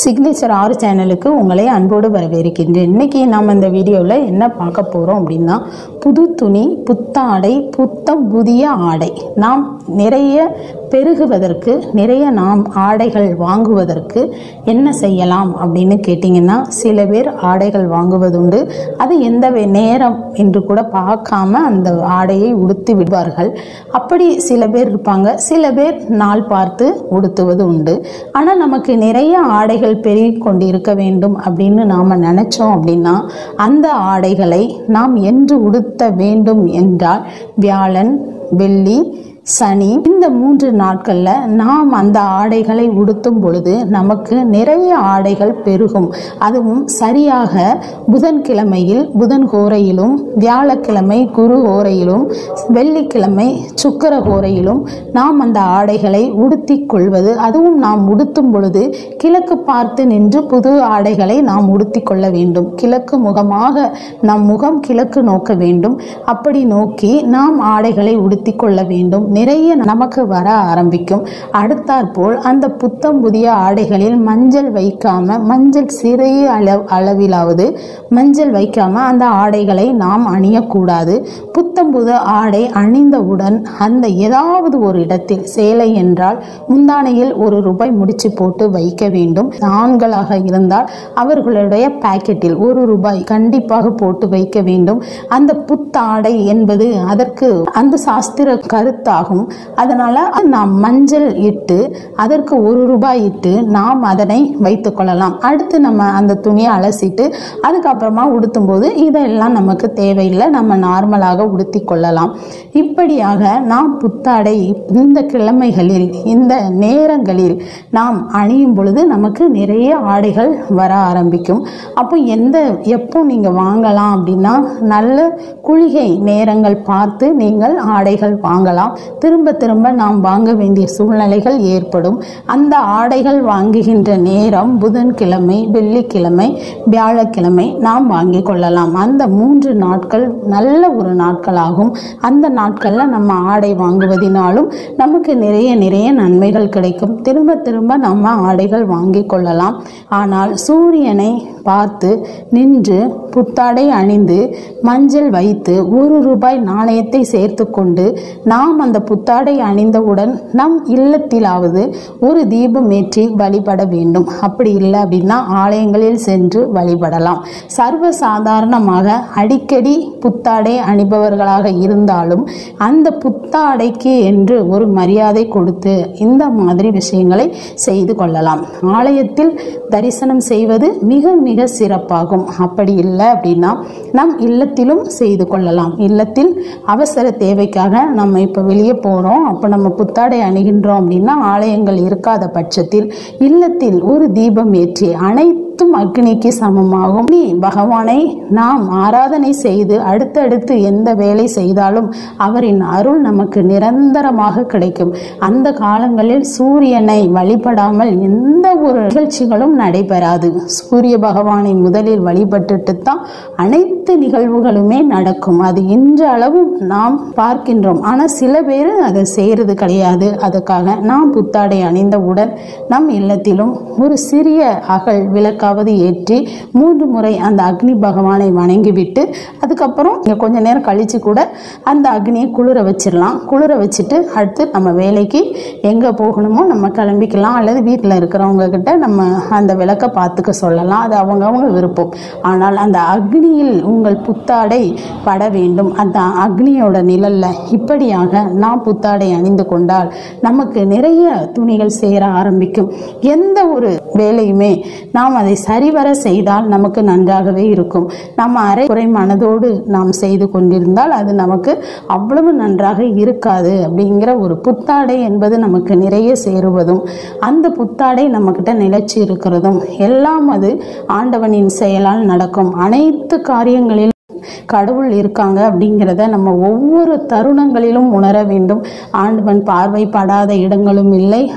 signature ஆறு சேனலுக்கு உங்களை அன்போடு வரவேற்கின்றேன் இன்னைக்கு நாம் இந்த வீடியோவில் என்ன பார்க்க போகிறோம் அப்படின்னா புது துணி புத்தாடை புத்தம் புதிய ஆடை நாம் நிறைய பெருகுவதற்கு நிறைய நாம் ஆடைகள் வாங்குவதற்கு என்ன செய்யலாம் அப்படின்னு கேட்டிங்கன்னா சில பேர் ஆடைகள் வாங்குவதுண்டு அது எந்த வே- நேரம் என்று கூட பார்க்காம அந்த ஆடையை உடுத்தி விடுவார்கள் அப்படி சில பேர் இருப்பாங்க சில பேர் நாள் பார்த்து உடுத்துவது உண்டு ஆனால் நமக்கு நிறைய ஆடைகள் பெருகி கொண்டு இருக்க வேண்டும் அப்படின்னு நாம் நினச்சோம் அப்படின்னா அந்த ஆடைகளை நாம் என்று உடுத்த வேண்டும் என்றால் வியாழன் வெள்ளி சனி இந்த மூன்று நாட்களில் நாம் அந்த ஆடைகளை உடுத்தும் பொழுது நமக்கு நிறைய ஆடைகள் பெருகும் அதுவும் சரியாக புதன்கிழமையில் புதன் கோரையிலும் வியாழக்கிழமை குரு ஓரையிலும் வெள்ளிக்கிழமை சுக்கிர கோரையிலும் நாம் அந்த ஆடைகளை உடுத்திக் கொள்வது அதுவும் நாம் உடுத்தும் பொழுது கிழக்கு பார்த்து நின்று புது ஆடைகளை நாம் உடுத்திக் கொள்ள வேண்டும் கிழக்கு முகமாக நம் முகம் கிழக்கு நோக்க வேண்டும் அப்படி நோக்கி நாம் ஆடைகளை உடுத்திக் கொள்ள வேண்டும் நிறைய நமக்கு வர ஆரம்பிக்கும் அடுத்தாற்போல் அந்த புத்தம் புதிய ஆடைகளில் மஞ்சள் வைக்காம மஞ்சள் சிறிய அளவு அளவிலாவது மஞ்சள் வைக்காம அந்த ஆடைகளை நாம் அணியக்கூடாது புத்தம் புது ஆடை அணிந்தவுடன் அந்த ஏதாவது ஒரு இடத்தில் சேலை என்றால் முந்தானையில் ஒரு ரூபாய் முடிச்சு போட்டு வைக்க வேண்டும் ஆண்களாக இருந்தால் அவர்களுடைய பாக்கெட்டில் ஒரு ரூபாய் கண்டிப்பாக போட்டு வைக்க வேண்டும் அந்த புத்தாடை என்பது அதற்கு அந்த சாஸ்திர கருத்தாகும் அதனால நாம் மஞ்சள் இட்டு அதற்கு ஒரு ரூபாய் இட்டு நாம் அதனை வைத்துக் கொள்ளலாம் அடுத்து நம்ம அந்த துணியை அலசிட்டு அதுக்கப்புறமா உடுத்தும் போது இதெல்லாம் நமக்கு தேவையில்லை நம்ம நார்மலாக உடுத்தி கொள்ளலாம் இப்படியாக நாம் புத்தாடை இந்த கிழமைகளில் இந்த நேரங்களில் நாம் அணியும் பொழுது நமக்கு நிறைய ஆடைகள் வர ஆரம்பிக்கும் அப்போ எந்த எப்போ நீங்கள் வாங்கலாம் அப்படின்னா நல்ல குளிகை நேரங்கள் பார்த்து நீங்கள் ஆடைகள் வாங்கலாம் திரும்ப திரும்ப நாம் வாங்க வேண்டிய சூழ்நிலைகள் ஏற்படும் அந்த ஆடைகள் வாங்குகின்ற நேரம் புதன்கிழமை வெள்ளிக்கிழமை வியாழக்கிழமை நாம் வாங்கிக் கொள்ளலாம் அந்த மூன்று நாட்கள் நல்ல ஒரு நாட்களாகும் அந்த நாட்களில் நம்ம ஆடை வாங்குவதினாலும் நமக்கு நிறைய நிறைய நன்மைகள் கிடைக்கும் திரும்ப திரும்ப நம்ம ஆடைகள் வாங்கிக் கொள்ளலாம் ஆனால் சூரியனை பார்த்து நின்று புத்தாடை அணிந்து மஞ்சள் வைத்து ஒரு ரூபாய் நாணயத்தை சேர்த்து கொண்டு நாம் அந்த புத்தாடை அணிந்தவுடன் நம் இல்லத்திலாவது ஒரு தீபம் ஏற்றி வழிபட வேண்டும் அப்படி இல்லை அப்படின்னா ஆலயங்களில் சென்று வழிபடலாம் சர்வ சாதாரணமாக அடிக்கடி புத்தாடை அணிபவர்களாக இருந்தாலும் அந்த புத்தாடைக்கு என்று ஒரு மரியாதை கொடுத்து இந்த மாதிரி விஷயங்களை செய்து கொள்ளலாம் ஆலயத்தில் தரிசனம் செய்வது மிக மிக சிறப்பாகும் அப்படி இல்லை அப்படின்னா நம் இல்லத்திலும் செய்து கொள்ளலாம் இல்லத்தில் அவசர தேவைக்காக நம்ம இப்போ வெளியே போகிறோம் அப்போ நம்ம புத்தாடை அணிகின்றோம் அப்படின்னா ஆலயங்கள் இருக்காத பட்சத்தில் இல்லத்தில் ஒரு தீபம் ஏற்றி அனைத்தும் அக்னிக்கு சமமாகும் நீ பகவானை நாம் ஆராதனை செய்து அடுத்தடுத்து எந்த வேலை செய்தாலும் அவரின் அருள் நமக்கு நிரந்தரமாக கிடைக்கும் அந்த காலங்களில் சூரியனை வழிபடாமல் எந்த ஒரு நிகழ்ச்சிகளும் நடைபெறாது சூரிய பகவானை முதலில் வழிபட்டுட்டு தான் அனைத்து நிகழ்வுகளுமே நடக்கும் அது இன்றளவும் நாம் பார்க்கின்றோம் ஆனால் சில பேர் அதை செய்கிறது கிடையாது அதுக்காக நாம் புத்தாடை அணிந்தவுடன் நம் இல்லத்திலும் ஒரு சிறிய அகல் விளக்காவது ஏற்றி மூன்று முறை அந்த அக்னி பகவானை வணங்கிவிட்டு அதுக்கப்புறம் இங்கே கொஞ்ச நேரம் கழித்து கூட அந்த அக்னியை குளிர வச்சிடலாம் குளிர வச்சுட்டு அடுத்து நம்ம வேலைக்கு எங்கே போகணுமோ நம்ம கிளம்பிக்கலாம் அல்லது வீட்டில் இருக்கிறவங்க கிட்ட நம்ம அந்த விளக்கை பார்த்துக்க சொல்லலாம் அது அவங்கவங்க விருப்பம் ஆனால் அந்த அக்னியில் உங்கள் புத்தாடை பட வேண்டும் அந்த அக்னியோட நிழல்ல இப்படியாக நாம் புத்தாடை அணிந்து கொண்டால் நமக்கு நிறைய துணிகள் சேர ஆரம்பிக்கும் எந்த ஒரு வேலையுமே நாம் அதை சரிவர செய்தால் நமக்கு நன்றாகவே இருக்கும் நம்ம அரை குறை மனதோடு நாம் செய்து கொண்டிருந்தால் அது நமக்கு அவ்வளவு நன்றாக இருக்காது அப்படிங்கிற ஒரு புத்தாடை என்பது நமக்கு நிறைய சேருவதும் அந்த புத்தாடை நம்மக்கிட்ட நிலைச்சி இருக்கிறதும் எல்லாம் அது ஆண்டவனின் செயலால் நடக்கும் அனைத்து காரியங்களிலும் கடவுள் இருக்காங்க அப்படிங்கிறத நம்ம ஒவ்வொரு தருணங்களிலும் உணர வேண்டும் ஆண்டவன் பார்வைப்படாத இடங்களும் இல்லை அப்-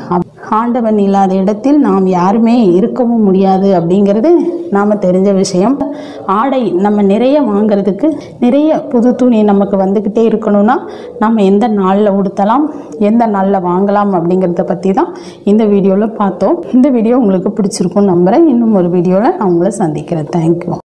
ஆண்டவன் இல்லாத இடத்தில் நாம் யாருமே இருக்கவும் முடியாது அப்படிங்கிறது நாம் தெரிஞ்ச விஷயம் ஆடை நம்ம நிறைய வாங்குறதுக்கு நிறைய புது துணி நமக்கு வந்துக்கிட்டே இருக்கணும்னா நம்ம எந்த நாளில் உடுத்தலாம் எந்த நாளில் வாங்கலாம் அப்படிங்கிறத பற்றி தான் இந்த வீடியோவில் பார்த்தோம் இந்த வீடியோ உங்களுக்கு பிடிச்சிருக்கும்னு நம்புகிறேன் இன்னும் ஒரு வீடியோவில் நான் உங்களை சந்திக்கிறேன் தேங்க்யூ